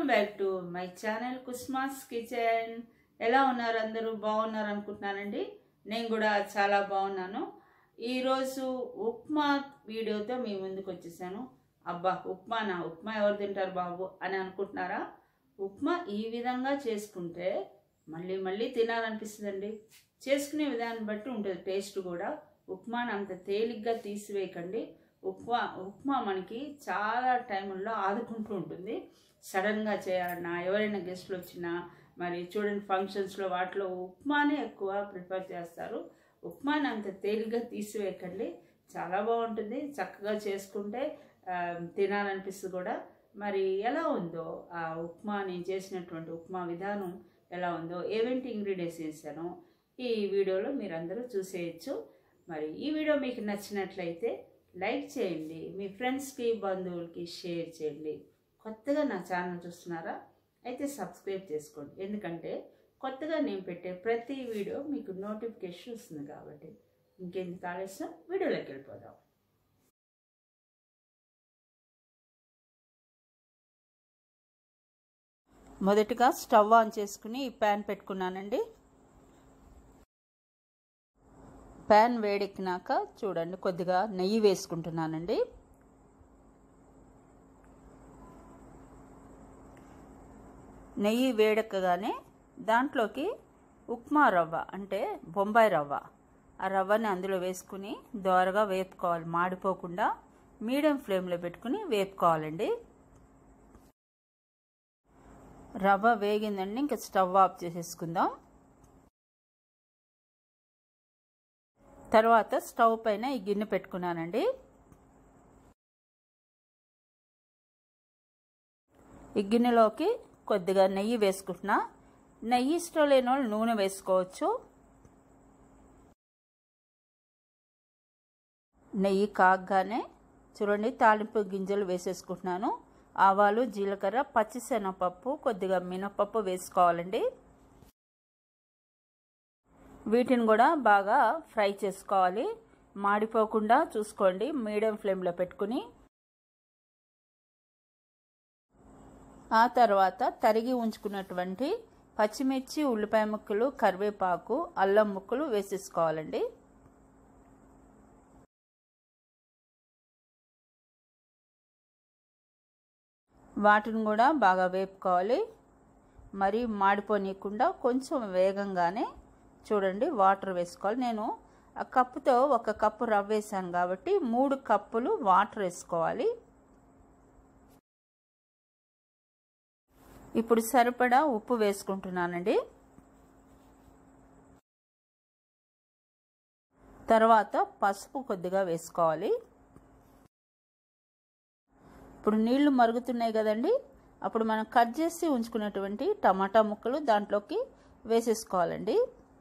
back to my channel కుస్మాస్ kitchen ఎలా ఉన్నారు అందరూ బాగున్నారు అనుకుంటున్నానండి నేను కూడా చాలా బాగున్నాను ఈరోజు ఉప్మా వీడియోతో మీ ముందుకు వచ్చేసాను అబ్బా ఉప్మానా ఉప్మా ఎవరు తింటారు బాబు అని అనుకుంటున్నారా ఉప్మా ఈ విధంగా చేసుకుంటే మళ్ళీ మళ్ళీ తినాలనిపిస్తుందండి చేసుకునే విధానం బట్టి ఉంటుంది టేస్ట్ కూడా ఉప్మాని అంత తేలిగ్గా తీసివేయకండి ఉప్మా ఉప్మా మనకి చాలా టైముల్లో ఆదుకుంటూ ఉంటుంది సడన్గా చేయాలన్నా ఎవరైనా గెస్ట్లు వచ్చినా మరి చూడండి ఫంక్షన్స్లో వాటిలో ఉప్మానే ఎక్కువ ప్రిఫర్ చేస్తారు ఉప్మాని అంత తేలిగ్గా తీసివేయకండి చాలా బాగుంటుంది చక్కగా చేసుకుంటే ఆ, తినాలనిపిస్తుంది కూడా మరి ఎలా ఉందో ఆ ఉప్మా నేను చేసినటువంటి ఉప్మా విధానం ఎలా ఉందో ఏవేంటి ఇంగ్రీడియంట్స్ వేసానో ఈ వీడియోలో మీరందరూ చూసేయచ్చు మరి ఈ వీడియో మీకు నచ్చినట్లయితే లైక్ చేయండి మీ ఫ్రెండ్స్కి బంధువులకి షేర్ చేయండి కొత్తగా నా ఛానల్ చూస్తున్నారా అయితే సబ్స్క్రైబ్ చేసుకోండి ఎందుకంటే కొత్తగా నేను పెట్టే ప్రతి వీడియో మీకు నోటిఫికేషన్ వస్తుంది కాబట్టి ఇంకెందుకు ఆలస్యం వీడియోలోకి వెళ్ళిపోదాం మొదటిగా స్టవ్ ఆన్ చేసుకుని ఈ ప్యాన్ పెట్టుకున్నానండి ప్యాన్ వేడెక్కినాక చూడండి కొద్దిగా నెయ్యి వేసుకుంటున్నానండి నెయ్యి వేడెక్కగానే దాంట్లోకి ఉప్మా రవ్వ అంటే బొంబాయి రవ్వ ఆ రవ్వని అందులో వేసుకుని దోరగా వేపుకోవాలి మాడిపోకుండా మీడియం ఫ్లేమ్లో పెట్టుకుని వేపుకోవాలండి రవ్వ వేగిందండి ఇంకా స్టవ్ ఆఫ్ చేసేసుకుందాం తర్వాత స్టవ్ పైన ఈ గిన్నె పెట్టుకున్నానండి ఈ గిన్నెలోకి కొద్దిగా నెయ్యి వేసుకుంటున్నా నెయ్యి ఇష్టం లేని వాళ్ళు నూనె వేసుకోవచ్చు నెయ్యి కాగ్గానే చూడండి తాలింపు గింజలు వేసేసుకుంటున్నాను ఆవాలు జీలకర్ర పచ్చిశనగపప్పు కొద్దిగా మినపప్పు వేసుకోవాలండి వీటిని కూడా బాగా ఫ్రై చేసుకోవాలి మాడిపోకుండా చూసుకోండి మీడియం ఫ్లేమ్లో పెట్టుకుని ఆ తర్వాత తరిగి ఉంచుకున్నటువంటి పచ్చిమిర్చి ఉల్లిపాయ ముక్కలు కరివేపాకు అల్లం ముక్కలు వేసేసుకోవాలండి వాటిని కూడా బాగా వేపుకోవాలి మరి మాడిపోనీయకుండా కొంచెం వేగంగానే చూడండి వాటర్ వేసుకోవాలి నేను ఆ కప్పుతో ఒక కప్పు రవ్వ వేసాను కాబట్టి మూడు కప్పులు వాటర్ వేసుకోవాలి ఇప్పుడు సరిపడా ఉప్పు వేసుకుంటున్నానండి తర్వాత పసుపు కొద్దిగా వేసుకోవాలి ఇప్పుడు నీళ్లు మరుగుతున్నాయి కదండి అప్పుడు మనం కట్ చేసి ఉంచుకున్నటువంటి టమాటా ముక్కలు దాంట్లోకి వేసేసుకోవాలండి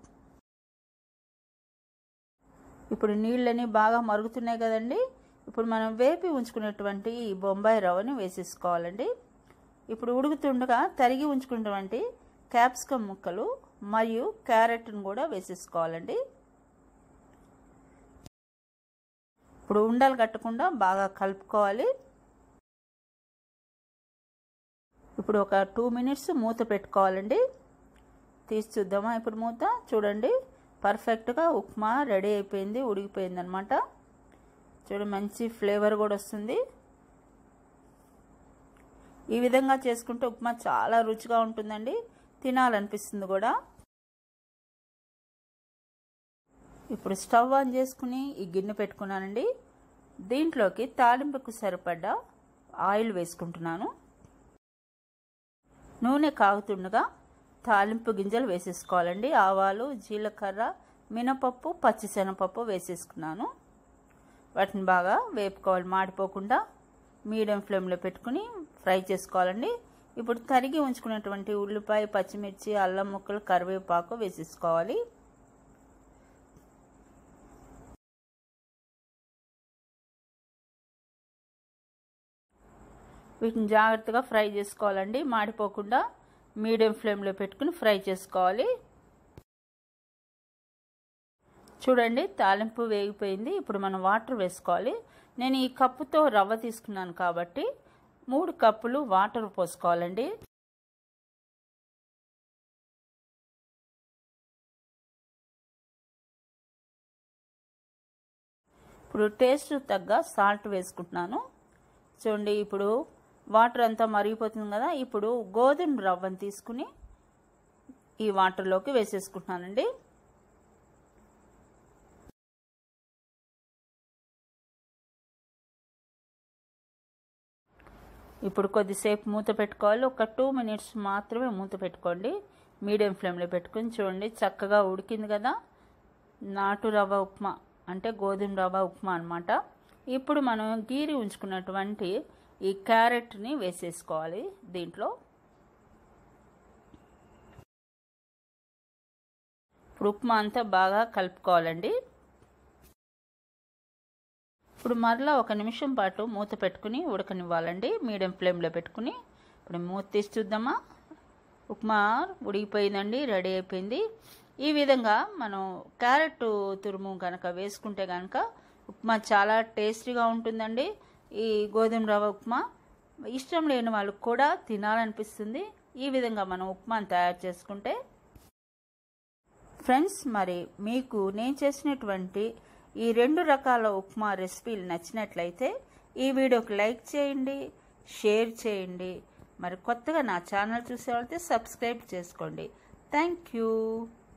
ఇప్పుడు నీళ్ళని బాగా మరుగుతున్నాయి కదండి ఇప్పుడు మనం వేపి ఉంచుకున్నటువంటి ఈ బొంబాయి రవ్వని వేసేసుకోవాలండి ఇప్పుడు ఉడుకుతుండగా తరిగి ఉంచుకున్నటువంటి క్యాప్సికమ్ ముక్కలు మరియు క్యారెట్ను కూడా వేసేసుకోవాలండి ఇప్పుడు ఉండలు కట్టకుండా బాగా కలుపుకోవాలి ఇప్పుడు ఒక టూ మినిట్స్ మూత పెట్టుకోవాలండి తీసి చూద్దామా ఇప్పుడు మూత చూడండి పర్ఫెక్ట్గా ఉప్మా రెడీ అయిపోయింది ఉడికిపోయింది అనమాట చూడండి మంచి ఫ్లేవర్ కూడా వస్తుంది ఈ విధంగా చేసుకుంటే ఉప్మా చాలా రుచిగా ఉంటుందండి తినాలనిపిస్తుంది కూడా ఇప్పుడు స్టవ్ ఆన్ చేసుకుని ఈ గిన్నె పెట్టుకున్నానండి దీంట్లోకి తాలింపుకు సరిపడ్డ ఆయిల్ వేసుకుంటున్నాను నూనె కాగుతుండగా తాలింపు గింజలు వేసేసుకోవాలండి ఆవాలు జీలకర్ర మినపప్పు పచ్చిశనగపప్పు వేసేసుకున్నాను వాటిని బాగా వేపుకోవాలి మాడిపోకుండా మీడియం ఫ్లేమ్లో పెట్టుకుని ఫ్రై చేసుకోవాలండి ఇప్పుడు తరిగి ఉంచుకున్నటువంటి ఉల్లిపాయ పచ్చిమిర్చి అల్లం ముక్కలు కరివేపాకు వేసేసుకోవాలి వీటిని జాగ్రత్తగా ఫ్రై చేసుకోవాలండి మాడిపోకుండా మీడియం ఫ్లేమ్లో పెట్టుకుని ఫ్రై చేసుకోవాలి చూడండి తాలింపు వేగిపోయింది ఇప్పుడు మనం వాటర్ వేసుకోవాలి నేను ఈ కప్పుతో రవ్వ తీసుకున్నాను కాబట్టి మూడు కప్పులు వాటర్ పోసుకోవాలండి ఇప్పుడు టేస్ట్ తగ్గ సాల్ట్ వేసుకుంటున్నాను చూడండి ఇప్పుడు వాటర్ అంతా మరిగిపోతుంది కదా ఇప్పుడు గోధుమ రవ్వను తీసుకుని ఈ వాటర్లోకి వేసేసుకుంటున్నానండి ఇప్పుడు కొద్దిసేపు మూత పెట్టుకోవాలి ఒక టూ మినిట్స్ మాత్రమే మూత పెట్టుకోండి మీడియం ఫ్లేమ్లో పెట్టుకుని చూడండి చక్కగా ఉడికింది కదా నాటు రవ్వ ఉప్మా అంటే గోధుమ రవ్వ ఉప్మా అనమాట ఇప్పుడు మనం గీరి ఉంచుకున్నటువంటి ఈ క్యారెట్ని వేసేసుకోవాలి దీంట్లో ఇప్పుడు ఉప్మా అంతా బాగా కలుపుకోవాలండి ఇప్పుడు మరలా ఒక నిమిషం పాటు మూత పెట్టుకుని ఉడకనివ్వాలండి మీడియం ఫ్లేమ్లో పెట్టుకుని ఇప్పుడు మూత తీసి చూద్దామా ఉప్మా ఉడికిపోయిందండి రెడీ అయిపోయింది ఈ విధంగా మనం క్యారెట్ తురుము కనుక వేసుకుంటే కనుక ఉప్మా చాలా టేస్టీగా ఉంటుందండి ఈ గోధుమ రవ్వ ఉప్మా ఇష్టం లేని వాళ్ళకి కూడా తినాలనిపిస్తుంది ఈ విధంగా మనం ఉప్మాను తయారు చేసుకుంటే ఫ్రెండ్స్ మరి మీకు నేను చేసినటువంటి ఈ రెండు రకాల ఉప్మా రెసిపీలు నచ్చినట్లయితే ఈ వీడియోకి లైక్ చేయండి షేర్ చేయండి మరి కొత్తగా నా ఛానల్ చూసే వాళ్ళైతే సబ్స్క్రైబ్ చేసుకోండి థ్యాంక్ యూ